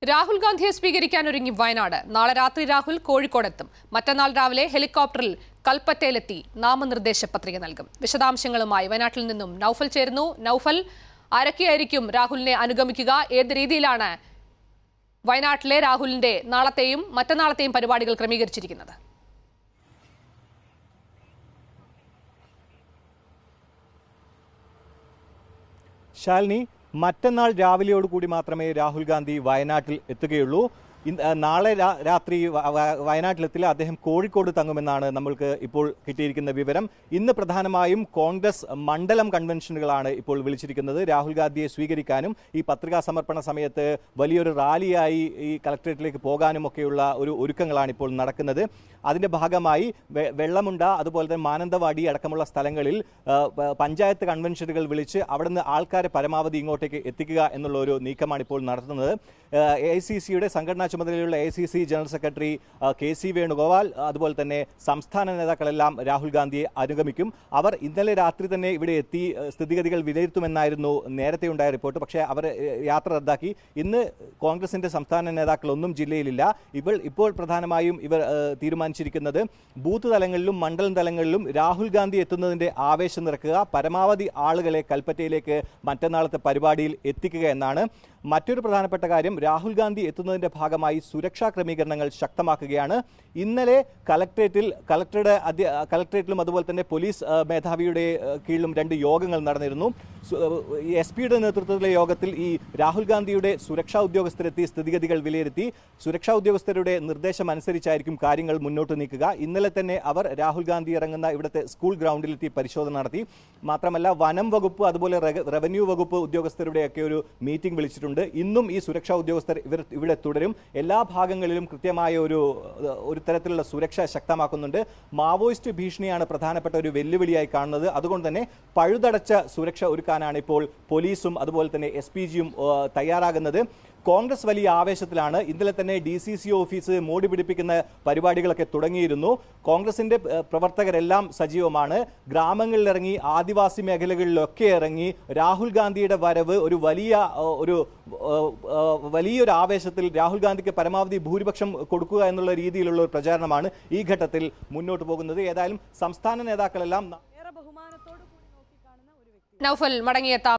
രാഹുൽ ഗാന്ധിയെ സ്വീകരിക്കാൻ ഒരുങ്ങി വയനാട് നാളെ രാത്രി രാഹുൽ കോഴിക്കോടെത്തും മറ്റന്നാൾ രാവിലെ ഹെലികോപ്റ്ററിൽ കൽപ്പറ്റയിലെത്തി നാമനിർദ്ദേശ പത്രിക നൽകും വിശദാംശങ്ങളുമായി വയനാട്ടിൽ നിന്നും നൌഫൽ ചേരുന്നു നൌഫൽ ആരൊക്കെയായിരിക്കും രാഹുലിനെ അനുഗമിക്കുക ഏത് രീതിയിലാണ് വയനാട്ടിലെ രാഹുലിന്റെ നാളത്തെയും മറ്റന്നാളത്തെയും പരിപാടികൾ ക്രമീകരിച്ചിരിക്കുന്നത് ശാലിനി മറ്റന്നാൾ രാവിലെയോടുകൂടി മാത്രമേ രാഹുൽ ഗാന്ധി വയനാട്ടിൽ എത്തുകയുള്ളൂ ഇന്ന് ആ, നാളെ രാ- രാത്രി വ- വ- വയനാട്ടിലെത്തില്ല അദ്ദേഹം കോഴിക്കോട് തങ്ങുമെന്നാണ് നമ്മൾക്ക് ഇപ്പോൾ കിട്ടിയിരിക്കുന്ന വിവരം ഇന്ന് പ്രധാനമായും കോൺഗ്രസ് മണ്ഡലം കൺവെൻഷനുകളാണ് ഇപ്പോൾ വിളിച്ചിരിക്കുന്നത് രാഹുൽ ഗാന്ധിയെ സ്വീകരിക്കാനും ഈ പത്രികാ സമർപ്പണ സമയത്ത് വലിയൊരു റാലിയായി ഈ കളക്ടറേറ്റിലേക്ക് പോകാനും ഒക്കെയുള്ള ഒരു ഒരുക്കങ്ങളാണ് ഇപ്പോൾ നടക്കുന്നത് അതിന്റെ ഭാഗമായി വെ- വെള്ളമുണ്ട അതുപോലെ തന്നെ മാനന്തവാടി അടക്കമുള്ള സ്ഥലങ്ങളിൽ ആ, പ- പഞ്ചായത്ത് കൺവെൻഷനുകൾ വിളിച്ച് അവിടുന്ന് ആൾക്കാരെ പരമാവധി ഇങ്ങോട്ടേക്ക് എത്തിക്കുക എന്നുള്ള ഒരു നീക്കമാണ് ഇപ്പോൾ നടത്തുന്നത് എ ഐ സി സിയുടെ സംഘടനാ ചുമതലയുള്ള A C C general secretary ആ, കെ സി വേണുഗോപാൽ അതുപോലെ തന്നെ സംസ്ഥാന നേതാക്കളെല്ലാം രാഹുൽ ഗാന്ധിയെ അനുഗമിക്കും അവർ ഇന്നലെ രാത്രി തന്നെ ഇവിടെ എത്തി ആ, സ്ഥിതിഗതികൾ വിലയിരുത്തുമെന്നായിരുന്നു നേരത്തെ ഉണ്ടായ റിപ്പോർട്ട് പക്ഷേ അവർ ഏ, യാത്ര റദ്ദാക്കി ഇന്ന് കോൺഗ്രസിന്റെ സംസ്ഥാന നേതാക്കളൊന്നും ജില്ലയിലില്ല ഇവൾ ഇപ്പോൾ പ്രധാനമായും ഇവർ ആ, തീരുമാനിച്ചിരിക്കുന്നത് ബൂത്ത് തലങ്ങളിലും മണ്ഡലം തലങ്ങളിലും രാഹുൽ ഗാന്ധി എത്തുന്നതിന്റെ ആവേശം നിറക്കുക പരമാവധി ആളുകളെ കൽപ്പറ്റയിലേക്ക് മറ്റന്നാളത്തെ പരിപാടിയിൽ എത്തിക്കുക എന്നാണ് മറ്റൊരു പ്രധാനപ്പെട്ട കാര്യം രാഹുൽ ഗാന്ധി എത്തുന്നതിന്റെ ഭാഗമായി സുരക്ഷാ ക്രമീകരണങ്ങൾ ശക്തമാക്കുകയാണ് ഇന്നലെ കലക്ട്രേറ്റിൽ കലക്ടറുടെ അധ്യ കലക്ട്രേറ്റിലും അതുപോലെ തന്നെ പോലീസ് ആ, മേധാവിയുടെ ആ, കീഴിലും രണ്ട് യോഗങ്ങൾ നടന്നിരുന്നു എസ് പിയുടെ നേതൃത്വത്തിലെ യോഗത്തിൽ ഈ രാഹുൽ ഗാന്ധിയുടെ സുരക്ഷാ ഉദ്യോഗസ്ഥരെത്തി സ്ഥിതിഗതികൾ വിലയിരുത്തി സുരക്ഷാ ഉദ്യോഗസ്ഥരുടെ നിർദ്ദേശം അനുസരിച്ചായിരിക്കും കാര്യങ്ങൾ മുന്നോട്ട് നീക്കുക ഇന്നലെ തന്നെ അവർ രാഹുൽ ഗാന്ധി ഇറങ്ങുന്ന ഇവിടുത്തെ സ്കൂൾ ഗ്രൗണ്ടിലെത്തി പരിശോധന നടത്തി മാത്രമല്ല വനം വകുപ്പ് അതുപോലെ റെഗ- റവന്യൂ വകുപ്പ് ഉദ്യോഗസ്ഥരുടെയൊക്കെ ഒരു മീറ്റിംഗ് വിളിച്ചിട്ടുണ്ട് ഇന്നും ഈ സുരക്ഷാ ഉദ്യോഗസ്ഥർ ഇവർ ഇവിടെ തുടരും എല്ലാ ഭാഗങ്ങളിലും കൃത്യമായ ഒരു ഏഹ്, ഒരു തരത്തിലുള്ള സുരക്ഷ ശക്തമാക്കുന്നുണ്ട് മാവോയിസ്റ്റ് ഭീഷണിയാണ് പ്രധാനപ്പെട്ട ഒരു വെല്ലുവിളിയായി കാണുന്നത് അതുകൊണ്ട് തന്നെ പഴുതടച്ച സുരക്ഷ ഒരുക്കാനാണ് ഇപ്പോൾ പോലീസും അതുപോലെ തന്നെ എസ് പി ജിയും തയ്യാറാകുന്നത് കോൺഗ്രസ് വലിയ ആവേശത്തിലാണ് ഇന്നലെ തന്നെ ഡി സി സി ഓഫീസ് മോടി പിടിപ്പിക്കുന്ന പരിപാടികളൊക്കെ തുടങ്ങിയിരുന്നു കോൺഗ്രസിന്റെ ഏഹ്, പ്രവർത്തകരെല്ലാം സജീവമാണ് ഗ്രാമങ്ങളിലിറങ്ങി ആദിവാസി മേഖലകളിലൊക്കെ ഇറങ്ങി രാഹുൽ ഗാന്ധിയുടെ വരവ് ഒരു വലിയ ഏഹ്, ഒരു ഏഹ്, ഏഹ്, വലിയൊരു ആവേശത്തിൽ രാഹുൽ ഗാന്ധിക്ക് പരമാവധി ഭൂരിപക്ഷം കൊടുക്കുക എന്നുള്ള രീതിയിലുള്ള ഒരു പ്രചാരണമാണ് ഈ ഘട്ടത്തിൽ മുന്നോട്ട് പോകുന്നത് ഏതായാലും സംസ്ഥാന നേതാക്കളെല്ലാം നൌഫൽ മടങ്ങിയെത്താം